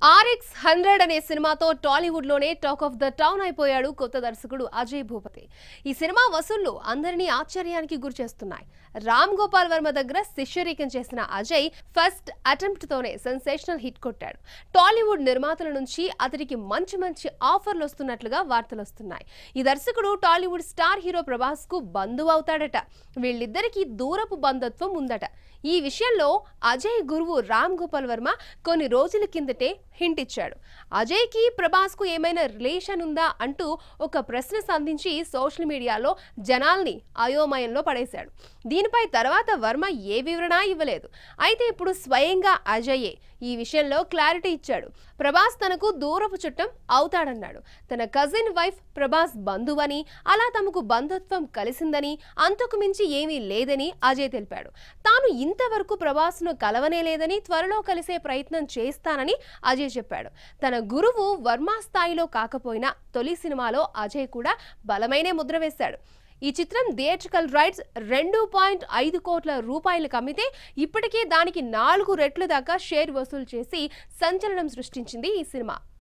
RX hundred అనే సినిమాతో టాలీవుడ్ లోనే టాక్ ఆఫ్ ద టౌన్ అయిపోయాడు కొత్త దర్శకుడు అజయ్ భూపతి ఈ సినిమా వసూళ్లు అందరినీ ఆశ్చర్యానికి గురిచేస్తున్నాయి రామ్ గోపాల్ వర్మ దగ్గర శిష్యరీకం చేసిన అజయ్ ఫస్ట్ అటెంప్ట్ తోనే సెన్సేషనల్ హిట్ కొట్టాడు టాలీవుడ్ నిర్మాతల నుంచి అతడికి మంచి మంచి ఆఫర్లు వస్తున్నట్లుగా వార్తలు వస్తున్నాయి ఈ దర్శకుడు టాలీవుడ్ స్టార్ హీరో ప్రభాస్ కు బంధువు అవుతాడట వీళ్ళిద్దరికీ దూరపు బంధుత్వం ఉందట ఈ విషయంలో అజయ్ గురువు రామ్ గోపాల్ వర్మ కొన్ని రోజుల కిందటే హింట్ ఇచ్చాడు అజయ్కి ప్రభాస్కు ఏమైనా రిలేషన్ ఉందా అంటూ ఒక ప్రశ్న సంధించి సోషల్ మీడియాలో జనాల్ని అయోమయంలో పడేశాడు దీనిపై తర్వాత వర్మ ఏ వివరణ ఇవ్వలేదు అయితే ఇప్పుడు స్వయంగా అజయే ఈ విషయంలో క్లారిటీ ఇచ్చాడు ప్రభాస్ తనకు దూరపు చుట్టం అవుతాడన్నాడు తన కజిన్ వైఫ్ ప్రభాస్ బంధువని అలా తమకు బంధుత్వం కలిసిందని అంతకు మించి ఏమీ లేదని అజయ్ తెలిపాడు తాను ఇంతవరకు ప్రభాస్ను కలవనే లేదని త్వరలో కలిసే ప్రయత్నం చేస్తానని అజయ్ చెప్పాడు తన గురువు వర్మ స్థాయిలో కాకపోయినా తొలి సినిమాలో అజయ్ కూడా బలమైన ముద్ర వేశాడు ఈ చిత్రం థియేట్రికల్ రైట్స్ రెండు పాయింట్ ఐదు కోట్ల రూపాయలకు అమ్మితే ఇప్పటికే దానికి నాలుగు రెట్ల దాకా షేర్ వసూలు చేసి సంచలనం సృష్టించింది ఈ సినిమా